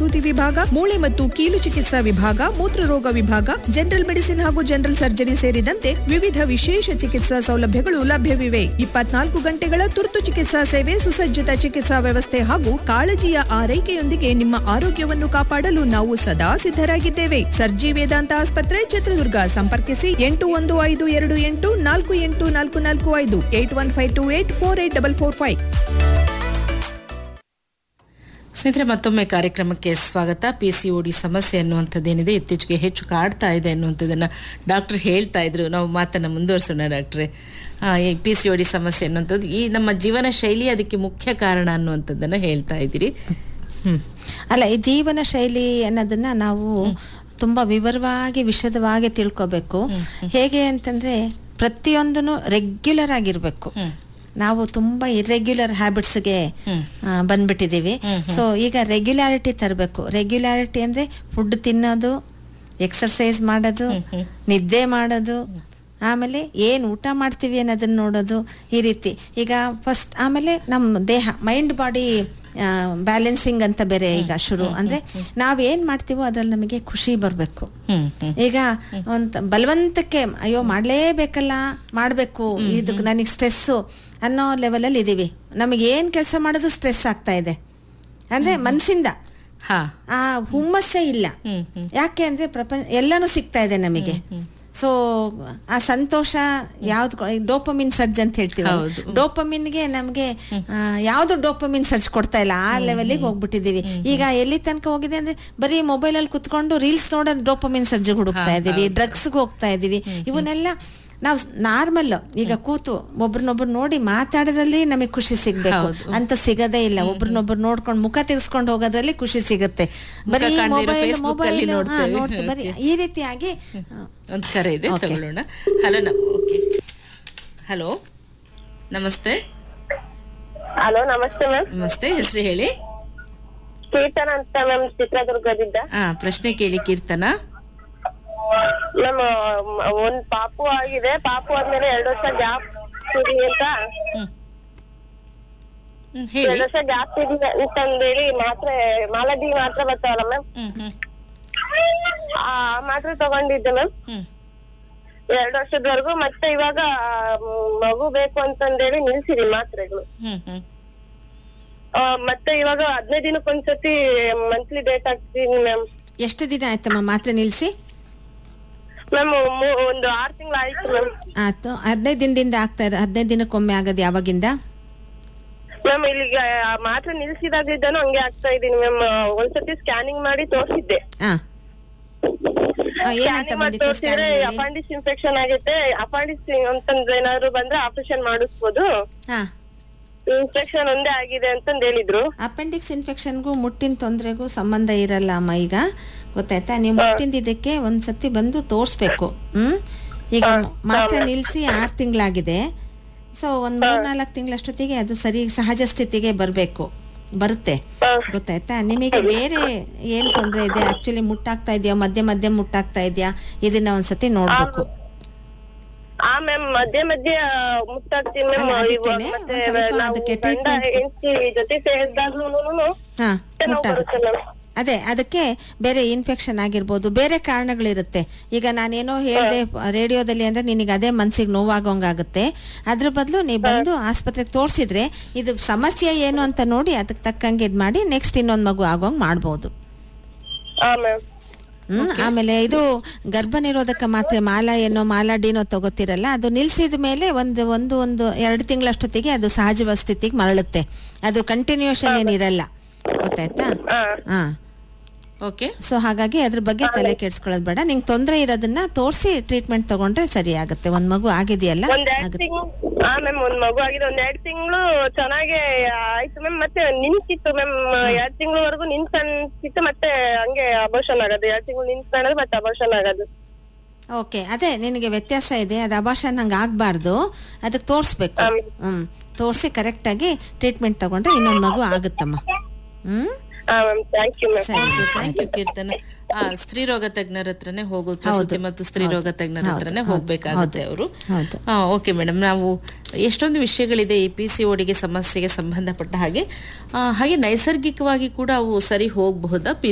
ಪ್ರಸೂತಿ ವಿಭಾಗ ಮೂಳೆ ಮತ್ತು ಕೀಲು ಚಿಕಿತ್ಸಾ ವಿಭಾಗ ಮೂತ್ರರೋಗ ವಿಭಾಗ ಜನರಲ್ ಮೆಡಿಸಿನ್ ಹಾಗೂ ಜನರಲ್ ಸರ್ಜರಿ ಸೇರಿದಂತೆ ವಿವಿಧ ವಿಶೇಷ ಚಿಕಿತ್ಸಾ ಸೌಲಭ್ಯಗಳು ಲಭ್ಯವಿವೆ ಇಪ್ಪತ್ನಾಲ್ಕು ಗಂಟೆಗಳ ತುರ್ತು ಚಿಕಿತ್ಸಾ ಸೇವೆ ಸುಸಜ್ಜಿತ ಚಿಕಿತ್ಸಾ ವ್ಯವಸ್ಥೆ ಹಾಗೂ ಕಾಳಜಿಯ ಆರೈಕೆಯೊಂದಿಗೆ ನಿಮ್ಮ ಆರೋಗ್ಯವನ್ನು ಕಾಪಾಡಲು ನಾವು ಸದಾ ಸಿದ್ಧರಾಗಿದ್ದೇವೆ ಸರ್ಜಿ ವೇದಾಂತ ಆಸ್ಪತ್ರೆ ಚಿತ್ರದುರ್ಗ ಸಂಪರ್ಕಿಸಿ ಎಂಟು ಒಂದು ಐದು ಎರಡು ಎಂಟು ನಾಲ್ಕು ಎಂಟು ನಾಲ್ಕು ನಾಲ್ಕು ಐದು eight one five two eight four eight double four five ಸ್ನೇಹಿತರೆ ಮತ್ತೊಮ್ಮೆ ಕಾರ್ಯಕ್ರಮಕ್ಕೆ ಸ್ವಾಗತ ಪಿ ಸಿ ಡಿ ಸಮಸ್ಯೆ ಅನ್ನುವಂಥದ್ದೇನಿದೆ ಇತ್ತೀಚೆಗೆ ಹೆಚ್ಚು ಕಾಡ್ತಾ ಇದೆ ಅನ್ನುವಂಥದ್ದನ್ನು ಡಾಕ್ಟರ್ ಹೇಳ್ತಾ ಇದ್ರು ನಾವು ಮಾತನ್ನು ಮುಂದುವರಿಸೋಣ ಡಾಕ್ಟ್ರೆ ಆ, ಈ ಪಿ ಸಿ ಡಿ ಸಮಸ್ಯೆ ಅನ್ನುವಂಥದ್ದು ಈ ನಮ್ಮ ಜೀವನ ಶೈಲಿ ಅದಕ್ಕೆ ಮುಖ್ಯ ಕಾರಣ ಅನ್ನುವಂಥದ್ದನ್ನು ಹೇಳ್ತಾ ಇದ್ದೀರಿ ಹ್ಮ್ ಅಲ್ಲ ಈ ಜೀವನ ಶೈಲಿ ಅನ್ನೋದನ್ನ ನಾವು ತುಂಬಾ ವಿವರವಾಗಿ ವಿಶದವಾಗಿ ತಿಳ್ಕೊಬೇಕು ಹೇಗೆ ಅಂತಂದ್ರೆ ಪ್ರತಿಯೊಂದನ್ನು ರೆಗ್ಯುಲರ್ ಆಗಿರ್ಬೇಕು ನಾವು ತುಂಬಾ ಇರ್ರೆಗ್ಯುಲರ್ ಹ್ಯಾಬಿಟ್ಸ್ಗೆ ಬಂದ್ಬಿಟ್ಟಿದೀವಿ ಸೊ ಈಗ ರೆಗ್ಯುಲಾರಿಟಿ ತರಬೇಕು ರೆಗ್ಯುಲಾರಿಟಿ ಅಂದ್ರೆ ಫುಡ್ ತಿನ್ನೋದು ಎಕ್ಸರ್ಸೈಸ್ ಮಾಡೋದು ನಿದ್ದೆ ಮಾಡೋದು ಆಮೇಲೆ ಏನು ಊಟ ಮಾಡ್ತೀವಿ ಅನ್ನೋದನ್ನ ನೋಡೋದು ಈ ರೀತಿ ಈಗ ಫಸ್ಟ್ ಆಮೇಲೆ ನಮ್ಮ ದೇಹ ಮೈಂಡ್ ಬಾಡಿ ಬ್ಯಾಲೆನ್ಸಿಂಗ್ ಅಂತ ಬೇರೆ ಈಗ ಶುರು ಅಂದ್ರೆ ನಾವ್ ಏನ್ ಮಾಡ್ತೀವೋ ಅದ್ರಲ್ಲಿ ನಮಗೆ ಖುಷಿ ಬರ್ಬೇಕು ಹ್ಮ್ ಹ್ಮ್ ಈಗ ಒಂದ್ ಬಲವಂತಕ್ಕೆ ಅಯ್ಯೋ ಮಾಡ್ಲೇಬೇಕಲ್ಲ ಮಾಡ್ಬೇಕು ಇದು ನನಗೆ ಸ್ಟ್ರೆಸ್ಸು ಅನ್ನೋ ಲೆವೆಲಲ್ಲಿ ಇದೀವಿ ನಮಗೆ ಏನ್ ಕೆಲಸ ಮಾಡೋದು ಸ್ಟ್ರೆಸ್ ಆಗ್ತಾ ಇದೆ ಅಂದ್ರೆ ಮನ್ಸಿಂದ ಹಾ ಆ ಹುಮ್ಮಸ್ಸೇ ಇಲ್ಲ ಹ್ಮ್ ಹ್ಮ್ ಯಾಕೆ ಅಂದ್ರೆ ಪ್ರಪಂಚ ಎಲ್ಲಾನು ಸಿಗ್ತಾ ಇದೆ ನಮಗೆ ಸೊ ಆ ಸಂತೋಷ ಯಾವ್ದು ಡೋಪಮಿನ್ ಸರ್ಜ್ ಅಂತ ಹೇಳ್ತೀವಿ ಹೌದು. ಡೋಪಮಿನ್ಗೆ ನಮಗೆ ಯಾವ್ದು ಡೋಪಮಿನ್ ಸರ್ಚ್ ಕೊಡ್ತಾ ಇಲ್ಲ ಆ ಲೆವೆಲ್ಗೆ ಹೋಗ್ಬಿಟ್ಟಿದೀವಿ ಈಗ ಎಲ್ಲಿ ತನಕ ಹೋಗಿದೆ ಅಂದ್ರೆ ಬರೀ ಮೊಬೈಲ್ ಅಲ್ಲಿ ಕುತ್ಕೊಂಡು ರೀಲ್ಸ್ ನೋಡೋದು ಡೋಪಮಿನ್ ಸರ್ಜ್ ಹುಡುಕ್ತಾ ಇದೀವಿ ಡ್ರಗ್ಸ್ಗೆ ಹೋಗ್ತಾ ಇದೀವಿ ಇವನ್ನೆಲ್ಲ ನಾವು ನಾರ್ಮಲ್ ಈಗ ಕೂತು ಒಬ್ರನ್ನೊಬ್ರು ನೋಡಿ ಮಾತಾಡೋದ್ರಲ್ಲಿ ನಮಗೆ ಖುಷಿ ಸಿಗ್ಬೇಕು ಹೌದು. ಅಂತ ಸಿಗದೇ ಇಲ್ಲ ಒಬ್ರನ್ನೊಬ್ರು ನೋಡ್ಕೊಂಡು ಮುಖ ತಿರ್ಸ್ಕೊಂಡು ಹೋಗೋದ್ರಲ್ಲಿ ಖುಷಿ ಸಿಗುತ್ತೆ ಬರೀ ಕಾಣ್ದೇ ಇರೋ ಮೊಬೈಲ್ Facebook ಅಲ್ಲಿ ಮೊಬೈಲ್ ನೋಡ್ತೇವೆ. ನೋಡ್ತೀವಿ ಬರೀ ಈ ರೀತಿಯಾಗಿ ಆ, ಒಂದು ಕರೆ ಇದೆ Okay. ತಗೊಳ್ಳೋಣ ಹಲೋ ಓಕೆ ಹಲೋ ನಮಸ್ತೆ ಹಲೋ ನಮಸ್ತೆ ಮ್ಯಾಮ್ ನಮಸ್ತೆ ಹೆಸರು ಹೇಳಿ ಕೀರ್ತನ ಅಂತ ಮ್ಯಾಮ್ ಚಿತ್ರದುರ್ಗದಿಂದ ಹಾ ಪ್ರಶ್ನೆ ಕೇಳಿ ಕೀರ್ತನ ಮ್ಯಾಮ್ ಒಂದ್ ಪಾಪು ಆಗಿದೆ ಪಾಪು ಆದ್ಮೇಲೆ ಎರಡು ವರ್ಷ ಗ್ಯಾಪ್ ಇದೆ ಅಂತ ಹ್ಮ್ ಹ್ಮ್, ಹೇಳಿ ಎರಡು ವರ್ಷ ಗ್ಯಾಪ್ ಇದೆ ಅಂತಂದೇಳಿ ಮಾತ್ರೆ ಮಾಲದಿ ಮಾತ್ರೆ ಬರ್ತಾವಲ್ಲ ಮ್ಯಾಮ್ ಹ್ಮ್ ಹ್ಮ್ ಆ ಮಾತ್ರೆ ತಗೊಂಡಿದ್ದೆ ಮ್ಯಾಮ್ ಹ್ಮ್ ಎರಡು ವರ್ಷದವರೆಗೂ ಮತ್ತೆ ಇವಾಗ ಮ್, ಮಗು ಬೇಕು ಅಂತಂದೇಳಿ ನಿಲ್ಸಿರಿ ಮಾತ್ರೆಗಳು ಹ್ಮ್ ಹ್ಮ್ ಆ, ಮತ್ತೆ ಇವಾಗ ಹದಿನೈದು ದಿನಕ್ಕೊಂದ್ಸತಿ ಮಂತ್ಲಿ ಡೇಟ್ ಹಾಕ್ತೀನಿ ಮ್ಯಾಮ್ ಎಷ್ಟು ದಿನ ಆಯ್ತಮ್ಮ ಮಾತ್ರೆ ನಿಲ್ಸಿ ಮ್ಯಾಮ್ ಒಂದು ಆರು ತಿಂಗಳು ಆಯ್ತು ಮ್ಯಾಮ್ ಆಯ್ತು ಹದಿನೈದು ದಿನದಿಂದ ಆಗ್ತಾ ಇರ ಹದಿನೈದು ದಿನಕ್ಕೊಮ್ಮೆ ಆಗೋದು ಯಾವಾಗಿಂದ ಮ್ಯಾಮ್ ಇಲ್ಲಿಗ ಮಾತ್ರ ನಿಲ್ಸಿದಾಗಿದ್ದಾನು ಹಂಗೆ ಆಗ್ತಾ ಇದೀನಿ ಮ್ಯಾಮ್ ಒಂದ್ಸತಿ ಸ್ಕ್ಯಾನಿಂಗ್ ಮಾಡಿ ತೋರಿಸಿದ್ದೆ ಹಾ ಆ, ಏನಂತ ಸ್ಕ್ಯಾನಿಂಗ್ ಮಾಡಿ ಬಂದಿತ್ತು ತೋರಿಸಿದ್ರೆ ಸ್ಕ್ಯಾನಿಂಗ್ ಅಪಾಂಡಿಸ್ ಇನ್ಫೆಕ್ಷನ್ ಆಗೈತೆ ಅಪಾಂಡಿಸ್ ಅಂತಂದ್ರೆ ಏನಾದ್ರು ಬಂದ್ರೆ ಆಪರೇಷನ್ ಮಾಡಿಸ್ಬೋದು ಹಾ ಇನ್ಫೆಕ್ಷನ್ ಒಂದೇ ಆಗಿದೆ ಅಂತಂದ್ ಹೇಳಿದ್ರು ಅಪೆಂಡಿಕ್ಸ್ ಇನ್ಫೆಕ್ಷನ್ಗೂ ಮುಟ್ಟಿನ ತೊಂದರೆಗೂ ಸಂಬಂಧ ಇರಲ್ಲ ಅಮ್ಮ ಈಗ ಗೊತ್ತಾಯ್ತಾ ನೀವು ಮುಟ್ಟಿಂದ ಇದಕ್ಕೆ ಒಂದ್ಸತಿ ಬಂದು ತೋರಿಸ್ಬೇಕು ಹ್ಮ್ ಈಗ ಮಾತ್ರ ನಿಲ್ಸಿ ಆರು ತಿಂಗಳಾಗಿದೆ ಸೊ ಒಂದ್ ಮೂರ್ ನಾಲ್ಕು ತಿಂಗಳಷ್ಟೊತ್ತಿಗೆ ಅದು ಸರಿ ಸಹಜ ಸ್ಥಿತಿಗೆ ಬರಬೇಕು ಬರುತ್ತೆ ಗೊತ್ತಾಯ್ತಾ ನಿಮಗೆ ಬೇರೆ ಏನ್ ತೊಂದರೆ ಇದೆ ಆಕ್ಚುಲಿ ಮುಟ್ಟಾಗ್ತಾ ಇದೆಯಾ ಮಧ್ಯೆ ಮಧ್ಯೆ ಮುಟ್ಟಾಗ್ತಾ ಇದೆಯಾ ಇದನ್ನ ಒಂದ್ಸತಿ ನೋಡ್ಬೇಕು ಆ ಮ್ಯಾಮ್ ಮಧ್ಯೆ ಮಧ್ಯೆ ಮುಟ್ಟಾಗ್ತೀನಿ ಮ್ಯಾಮ್ ಅಲ್ಲ, ಇವಾಗ ಅದಕ್ಕೇನೆ ಮತ್ತೆ ಒಂದ್ ಸ್ವಲ್ಪ ನಾವು ಅದಕ್ಕೆ ಗಂಡ treatment- ಹೆಂಡತಿ ಜೊತೆ ಸೇರಿದಾಗ್ಲೂನು ಹಾ ನೋವು ಮುಟ್ಟಾಗುತ್ತೆ ಬರುತ್ತೆ ಮ್ಯಾಮ್ ಅದೇ ಅದಕ್ಕೆ ಬೇರೆ ಇನ್ಫೆಕ್ಷನ್ ಆಗಿರ್ಬೋದು ಬೇರೆ ಕಾರಣಗಳಿರುತ್ತೆ ಈಗ ನಾನೇನೋ ಹೇಳಿದೆ ರೇಡಿಯೋದಲ್ಲಿ ಅಂದ್ರೆ ನಿನಗೆ ಅದೇ ಮನ್ಸಿಗೆ ನೋವಾಗೋಂಗಾಗುತ್ತೆ ಅದ್ರ ಬದಲು ನೀವು ಬಂದು ಆಸ್ಪತ್ರೆಗೆ ತೋರಿಸಿದ್ರೆ ಇದು ಸಮಸ್ಯೆ ಏನು ಅಂತ ನೋಡಿ ಅದಕ್ಕೆ ತಕ್ಕಂಗೆ ಇದು ಮಾಡಿ ನೆಕ್ಸ್ಟ್ ಇನ್ನೊಂದು ಮಗು ಆಗೋಂಗ್ ಮಾಡ್ಬೋದು ಹಾ ಮ್ಯಾಮ್ ಹ್ಮ್ ಆಮೇಲೆ ಇದು ಗರ್ಭ ನಿರೋಧಕ ಮಾತ್ರೆ ಮಾಲಾ ಏನೋ ಮಾಲಾ ಡಿನೋ ತಗೋತಿರಲ್ಲ ಅದು ನಿಲ್ಸಿದ ಮೇಲೆ ಒಂದು ಒಂದು ಒಂದು ಎರಡು ತಿಂಗಳಷ್ಟೊತ್ತಿಗೆ ಅದು ಸಹಜ ಸ್ಥಿತಿಗೆ ಮರಳುತ್ತೆ ಅದು ಕಂಟಿನ್ಯೂಷನ್ ಏನಿರಲ್ಲ ಗೊತ್ತಾಯ್ತಾ ಹಾ ಓಕೆ ಸೊ ಹಾಗಾಗಿ ಅದ್ರ ಬಗ್ಗೆ ತಲೆ ಕೆಡ್ಸ್ಕೊಳ್ಳೋದು ಬೇಡ ನಿಂಗೆ ತೊಂದರೆ ಇರೋದನ್ನ ತೋರಿಸಿ ಟ್ರೀಟ್ಮೆಂಟ್ ತಗೊಂಡ್ರೆ ಸರಿ ಆಗುತ್ತೆ ಒಂದ್ ಮಗು ಆಗಿದೆಯಲ್ಲ ಒಂದ್ ಎರಡ್ ಆಗುತ್ತೆ ತಿಂಗಳು ಹಾ ಮ್ಯಾಮ್ ಒಂದ್ ಮಗು ಆಗಿದೆ ಒಂದ್ ಎರಡ್ ತಿಂಗಳು ಚೆನ್ನಾಗೆ ಆಯ್ತು ಮ್ಯಾಮ್ ಮತ್ತೆ ನಿಂತಿತ್ತು ಮ್ಯಾಮ್ ಎರಡ್ ತಿಂಗಳವರೆಗೂ ನಿಂತ ಅನ್ಸಿತ್ತು ಮತ್ತೆ ಹಂಗೆ ಅಬೋಷನ್ ಆಗೋದು ಎರಡ್ ತಿಂಗಳು ನಿಂತ್ಕೊಂಡ್ರೆ ಮತ್ತೆ ಅಬೋಷನ್ ಆಗೋದು ಓಕೆ ಅದೇ ನಿನಗೆ ವ್ಯತ್ಯಾಸ ಇದೆ ಅದು ಅಭಾಷಣ ಹಂಗೆ ಆಗಬಾರ್ದು ಅದಕ್ಕೆ ತೋರಿಸ್ಬೇಕು ಹ್ಮ್ ತೋರಿಸಿ ಕರೆಕ್ಟಾಗಿ ಟ್ರೀಟ್ಮೆಂಟ್ ತಗೊಂಡ್ರೆ ಇನ್ನೊಂದು ಮಗು ಆಗುತ್ತಮ್ಮ ಹ್ಮ್ ಹಾ ಮ್ಯಾಮ್ ಥ್ಯಾಂಕ್ ಯು ಮ್ಯಾಮ್ ಸರಿ ಥ್ಯಾಂಕ್ ಯು ಕೀರ್ತನ ಆ ಸ್ತ್ರೀ ರೋಗ ತಜ್ಞರ ಹತ್ರನೇ ಹೋಗೋದು ಪ್ರಸೂತಿ ಮತ್ತು ಸ್ತ್ರೀ ರೋಗ ತಜ್ಞರ ಹತ್ರನೇ ಹೋಗ್ಬೇಕಾಗುತ್ತೆ ಅವರು ಹೌದು ಓಕೆ ಮೇಡಮ್ ನಾವು ಎಷ್ಟೊಂದು ವಿಷಯಗಳಿದೆ ಈ ಪಿ ಸಿ ಓಡಿಗೆ ಸಮಸ್ಯೆಗೆ ಸಂಬಂಧಪಟ್ಟ ಹಾಗೆ ಆ, ಹಾಗೆ ನೈಸರ್ಗಿಕವಾಗಿ ಕೂಡ ಅವು ಸರಿ ಹೋಗಬಹುದಾ ಪಿ